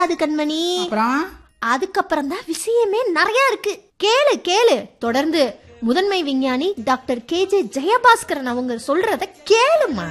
அது கண்மணி அப்புறம் அதுக்கப்புறம் தான் விஷயமே நிறைய இருக்கு கேளு கேளு தொடர்ந்து முதன்மை விஞ்ஞானி டாக்டர் கே ஜே ஜெயபாஸ்கரன் அவங்க சொல்றத கேளுமா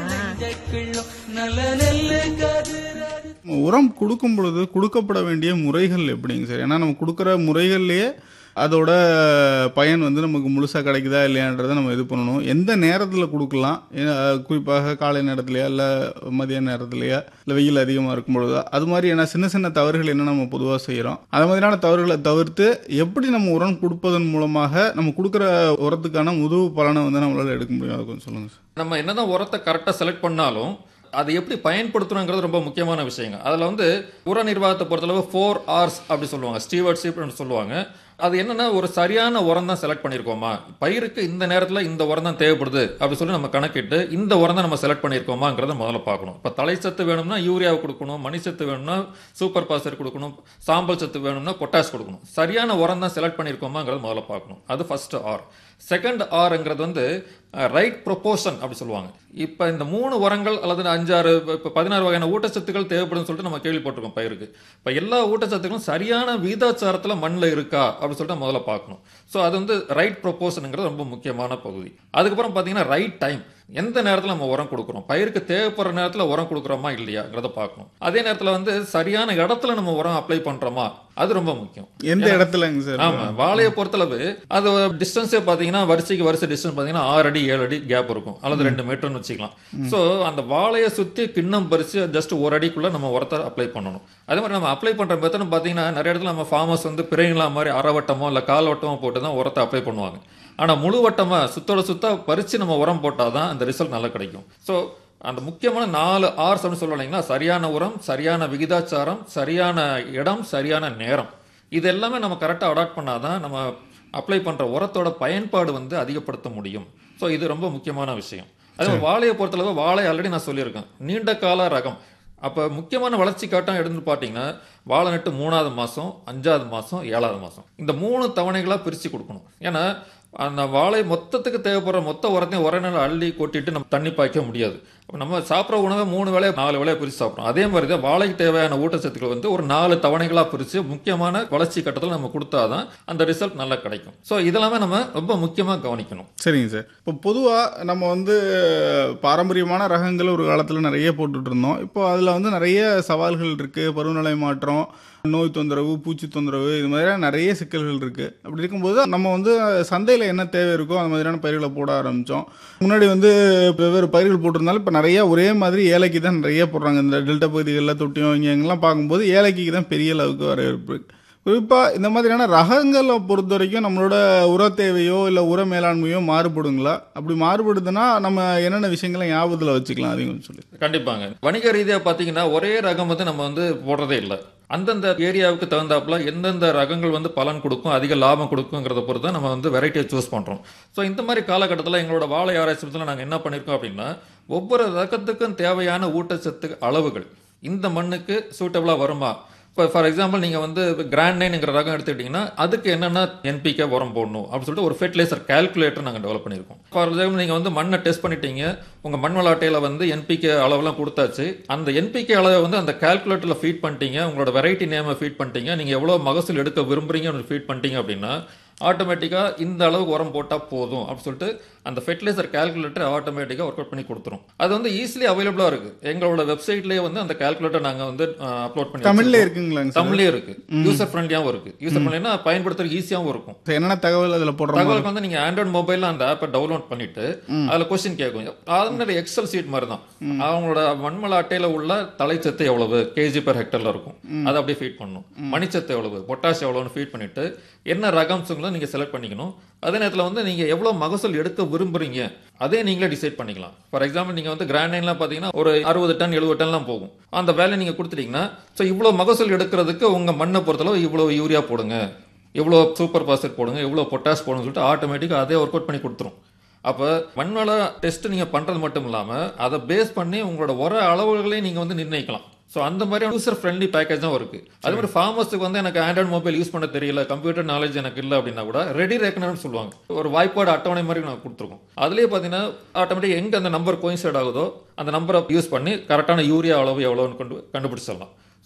உரம் கொடுக்கும் பொழுது கொடுக்கப்பட வேண்டிய முறைகள் எப்படிங்க சார் ஏன்னா நம்ம கொடுக்குற முறைகள்லயே அதோட பயன் வந்து நமக்கு முழுசாக கிடைக்குதா இல்லையான்றதை நம்ம இது பண்ணணும் எந்த நேரத்தில் கொடுக்கலாம் ஏன்னா, குறிப்பாக காலை நேரத்துலையா இல்லை மதிய நேரத்துலையா இல்லை வெயில் அதிகமாக இருக்கும் பொழுதா அது மாதிரி ஏன்னா சின்ன சின்ன தவறுகள் என்ன நம்ம பொதுவாக செய்கிறோம் அது மாதிரியான தவறுகளை தவிர்த்து எப்படி நம்ம உரம் கொடுப்பதன் மூலமாக நம்ம கொடுக்குற உரத்துக்கான முதுகு பலனை வந்து நம்மளால் எடுக்க முடியும் அதை கொஞ்சம் சொல்லுங்கள் சார் நம்ம என்னதான் உரத்தை கரெக்டாக செலக்ட் பண்ணாலும் அதை எப்படி பயன்படுத்தணுங்கிறது ரொம்ப முக்கியமான விஷயங்க அதில் வந்து உர நிர்வாகத்தை பொறுத்தளவு ஃபோர் ஆர்ஸ் அப்படி சொல்லுவாங்க ஸ்டீவர்ட்ஷிப் சொல்லுவாங்க அது என்னன்னா ஒரு சரியான உரம் தான் செலக்ட் பண்ணியிருக்கோமா பயிருக்கு இந்த நேரத்தில் இந்த உரம் தான் தேவைப்படுது அப்படி சொல்லி நம்ம கணக்கிட்டு இந்த உரம் தான் நம்ம செலக்ட் பண்ணியிருக்கோமாங்கிறத முதல்ல பார்க்கணும் இப்போ தலைச்சத்து வேணும்னா யூரியாவை கொடுக்கணும் மணிச்சத்து வேணும்னா சூப்பர் பாஸ்பேட் கொடுக்கணும் சாம்பல் சத்து வேணும்னா பொட்டாஷ் கொடுக்கணும் சரியான உரம் தான் செலக்ட் பண்ணியிருக்கோமாங்கிறத முதல்ல பார்க்கணும் அது ஃபர்ஸ்ட் ஆர் செகண்ட் ஆர்ங்கிறது வந்து ரைட் ப்ரொபோஷன் அப்படி சொல்லுவாங்க இப்போ இந்த மூணு உரங்கள் அல்லது அஞ்சாறு இப்போ பதினாறு வகையான ஊட்டச்சத்துக்கள் தேவைப்படும்னு சொல்லிட்டு நம்ம கேள்விப்பட்டிருக்கோம் பயிருக்கு இப்போ எல்லா ஊட்டச்சத்துக்களும் சரியான வீதாச்சாரத்தில் மண்ணில் இருக்கா அப்படின்னு சொல்லிட்டு நம்ம முதல்ல பார்க்கணும் ஸோ அது வந்து ரைட் ப்ரொபோஷனுங்கிறது ரொம்ப முக்கியமான பகுதி அதுக்கப்புறம் பார்த்தீங்கன்னா ரைட் டைம் எந்த நேரத்தில் நம்ம உரம் கொடுக்குறோம் பயிருக்கு தேவைப்படுற நேரத்தில் உரம் கொடுக்குறோமா இல்லையாங்கிறத பார்க்கணும் அதே நேரத்தில் வந்து சரியான இடத்துல நம்ம உரம் அப்ளை பண்ணுறோமா அது ரொம்ப முக்கியம் எந்த இடத்துலங்க சார் ஆமா வாழையை பொறுத்தளவு அது டிஸ்டன்ஸே பாத்தீங்கன்னா வரிசைக்கு வரிசை டிஸ்டன்ஸ் பாத்தீங்கன்னா ஆறு அடி ஏழு அடி கேப் இருக்கும் அல்லது ரெண்டு மீட்டர்னு வச்சுக்கலாம் சோ அந்த வாழையை சுத்தி கிண்ணம் பறிச்சு ஜஸ்ட் ஒரு அடிக்குள்ள நம்ம உரத்தை அப்ளை பண்ணணும் அதே மாதிரி நம்ம அப்ளை பண்ற மெத்தட் பாத்தீங்கன்னா நிறைய இடத்துல நம்ம ஃபார்மர்ஸ் வந்து பிறைங்களா மாதிரி அரைவட்டமோ இல்ல கால் வட்டமோ போட்டு தான் உரத்தை அப்ளை பண்ணுவாங்க ஆனா முழு வட்டமா சுத்தோட சுத்தா பறிச்சு நம்ம உரம் போட்டாதான் அந்த ரிசல்ட் நல்லா கிடைக்கும் சோ அந்த முக்கியமான நாலு ஆர்ஸ் அப்படின்னு சொல்லுவாங்கன்னா சரியான உரம் சரியான விகிதாச்சாரம் சரியான இடம் சரியான நேரம் இது எல்லாமே நம்ம கரெக்டாக அடாப்ட் பண்ணாதான் நம்ம அப்ளை பண்ணுற உரத்தோட பயன்பாடு வந்து அதிகப்படுத்த முடியும் ஸோ இது ரொம்ப முக்கியமான விஷயம் அதே மாதிரி வாழையை பொறுத்தளவு வாழை ஆல்ரெடி நான் சொல்லியிருக்கேன் நீண்ட கால ரகம் அப்போ முக்கியமான வளர்ச்சி காட்டம் எடுத்து பார்த்தீங்கன்னா வாழை நட்டு மூணாவது மாதம் அஞ்சாவது மாதம் ஏழாவது மாதம் இந்த மூணு தவணைகளாக பிரித்து கொடுக்கணும் ஏன்னா அந்த வாழை மொத்தத்துக்கு தேவைப்படுற மொத்த உரத்தையும் ஒரே நாள் அள்ளி கொட்டிட்டு நம்ம தண்ணி பாய்க்க முடியாது அப்ப நம்ம சாப்பிட்ற உணவை மூணு வேலையை நாலு வேலையை பிரித்து சாப்பிட்றோம் அதே மாதிரி தான் வாழைக்கு தேவையான ஊட்டச்சத்துக்கள் வந்து ஒரு நாலு தவணைகளாக பிரித்து முக்கியமான வளர்ச்சி கட்டத்தில் நம்ம கொடுத்தாதான் அந்த ரிசல்ட் நல்லா கிடைக்கும் ஸோ இதெல்லாமே நம்ம ரொம்ப முக்கியமாக கவனிக்கணும் சரிங்க சார் இப்போ பொதுவாக நம்ம வந்து பாரம்பரியமான ரகங்கள் ஒரு காலத்தில் நிறைய போட்டுட்டு இருந்தோம் இப்போ அதில் வந்து நிறைய சவால்கள் இருக்குது பருவநிலை மாற்றம் நோய் தொந்தரவு பூச்சி தொந்தரவு இது மாதிரியான நிறைய சிக்கல்கள் இருக்குது அப்படி இருக்கும்போது நம்ம வந்து சந்தையில் என்ன தேவை இருக்கோ அந்த மாதிரியான பயிர்களை போட ஆரம்பித்தோம் முன்னாடி வந்து வெவ்வேறு பயிர்கள் போட்டிருந்தாலும் இப்போ நிறைய ஒரே மாதிரி ஏலக்கி தான் நிறைய போடுறாங்க இந்த டெல்டா பகுதிகளில் தொட்டியம் இங்கே எங்கெல்லாம் பார்க்கும்போது ஏலக்கிக்கு தான் பெரிய அளவுக்கு வரவேற்பு இருக்கு. குறிப்பாக இந்த மாதிரியான ரகங்களை பொறுத்த வரைக்கும் நம்மளோட உர தேவையோ இல்லை உர மேலாண்மையோ மாறுபடுங்களா அப்படி மாறுபடுதுன்னா நம்ம என்னென்ன விஷயங்களை ஞாபகத்தில் வச்சுக்கலாம் அதையும் கொஞ்சம் சொல்லி கண்டிப்பாங்க வணிக ரீதியாக பார்த்தீங்கன்னா ஒரே ரகம் வந்து நம்ம வந்து போடுறதே இல்லை அந்தந்த ஏரியாவுக்கு தகுந்தாப்புல எந்தெந்த ரகங்கள் வந்து பலன் கொடுக்கும் அதிக லாபம் கொடுக்குங்கிறத பொறுத்து தான் நம்ம வந்து வெரைட்டியை சூஸ் பண்ணுறோம் ஸோ இந்த மாதிரி காலகட்டத்தில் எங்களோட வாழை ஆராய்ச்சி நாங்கள் என்ன பண்ணியிருக்கோம் அப்படின்னா ஒவ்வொரு ரகத்துக்கும் தேவையான ஊட்டச்சத்து அளவுகள் இந்த மண்ணுக்கு சூட்டபிளாக வருமா இப்போ ஃபார் எக்ஸாம்பிள் நீங்கள் வந்து கிராண்ட் நைன்ங்கிற ரகம் எடுத்துக்கிட்டிங்கன்னா அதுக்கு என்னென்ன என்பிகே உரம் போடணும் அப்படின்னு சொல்லிட்டு ஒரு ஃபெர்டிலைசர் கால்குலேட்டர் நாங்கள் டெவலப் பண்ணியிருக்கோம் ஃபார் எக்ஸாம்பிள் நீங்கள் வந்து மண்ணை டெஸ்ட் பண்ணிட்டீங்க உங்கள் மண் வள அட்டையில் வந்து என்பிகே அளவெல்லாம் கொடுத்தாச்சு அந்த என்பிகே அளவை வந்து அந்த கால்குலேட்டரில் ஃபீட் பண்ணிட்டீங்க உங்களோட வெரைட்டி நேமை ஃபீட் பண்ணிட்டீங்க நீங்கள் எவ்வளோ மகசூல் எடுக்க விரும்புறீங்க ஃபீட் பண்ணிட்டீங்க அப்படின்னா ஆட்டோமேட்டிக்காக இந்த அளவுக்கு உரம் போட்டால் போதும் அப்படின்னு சொல்லிட்டு அந்த ஃபெர்டிலைசர் கால்குலேட்டர் ஆட்டோமேட்டிக்காக ஒர்க் அவுட் பண்ணி கொடுத்துரும் அது வந்து ஈஸிலி அவைலபிளாக இருக்குது எங்களோட வெப்சைட்லேயே வந்து அந்த கால்குலேட்டர் நாங்கள் வந்து அப்லோட் பண்ணி தமிழ்ல வச்சிருக்கோம். இருக்குங்களாங்க சார் தமிழ்லயே இருக்கு யூசர் ஃப்ரெண்ட்லியாவும் இருக்கு யூசர் ஃப்ரெண்ட்லினா பயன்படுத்துறதுக்கு ஈஸியாவும் இருக்கும் So, என்னென்ன தகவல் அதில் போடுற மாதிரி தகவலுக்கு வந்து நீங்க ஆண்ட்ராய்ட் மொபைல்ல அந்த ஆப்பை டவுன்லோட் பண்ணிட்டு அதுல கொஸ்டின் கேட்கும் அது மாதிரி எக்ஸல் சீட் மாதிரி தான் அவங்களோட மண்மல அட்டையில உள்ள தலைச்சத்து எவ்வளவு கேஜி per ஹெக்டர்ல இருக்கும் அதை அப்படியே ஃபீட் பண்ணணும் மணிச்சத்து எவ்வளவு பொட்டாஷ் எவ்வளவுன்னு ஃபீட் பண்ணிட்டு என்ன ரகம்ஸுங்களும் நீங்க செலக்ட் பண்ணிக்கணும் அதே நேரத்தில் வந்து நீங்க எவ்வளவு மகசூல் எடுக்க விரும்புறீங்க அதே நீங்களே டிசைட் பண்ணிக்கலாம் ஃபார் எக்ஸாம்பிள் நீங்க வந்து கிராண்ட் லைன்லாம் பார்த்தீங்கன்னா ஒரு அறுபது டன் எழுபது டன்லாம் போகும் அந்த வேலையை நீங்க கொடுத்துட்டீங்கன்னா ஸோ இவ்வளோ மகசூல் எடுக்கிறதுக்கு உங்க மண்ணை பொறுத்தளவு இவ்வளோ யூரியா போடுங்க இவ்வளோ சூப்பர் பாஸ்பேட் போடுங்க இவ்வளோ பொட்டாஸ் போடுங்க சொல்லிட்டு ஆட்டோமேட்டிக்காக அதே ஒர்க் அவுட் பண்ணி கொடுத்துரும் அப்போ மண்வள டெஸ்ட் நீங்கள் பண்ணுறது மட்டும் இல்லாமல் அதை பேஸ் பண்ணி உங்களோட உர அளவுகளையும் நீங்கள் வந்து நிர்ணயிக்கலாம் ஸோ அந்த மாதிரி யூசர் ஃப்ரெண்ட்லி பேக்கேஜ் தான் இருக்கு அதே மாதிரி ஃபார்மர்ஸுக்கு வந்து எனக்கு ஆண்ட்ராய்ட் மொபைல் யூஸ் பண்ண தெரியல கம்ப்யூட்டர் நாலேஜ் எனக்கு இல்லை அப்படின்னா கூட ரெடி ரெக்கனர்னு சொல்லுவாங்க ஒரு வாய்ப்பாடு அட்டவணை மாதிரி நான் கொடுத்துருக்கோம் அதுலேயே பார்த்தீங்கன்னா ஆட்டோமேட்டிக் எங்கே அந்த நம்பர் கோயின்சைட் ஆகுதோ அந்த நம்பரை யூஸ் பண்ணி கரெக்டான யூரியா அளவு எவ்வளோன்னு கொண்டு கண்டுபிடிச்சிடலாம்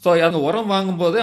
ஸோ அந்த உரம் வாங்கும்போது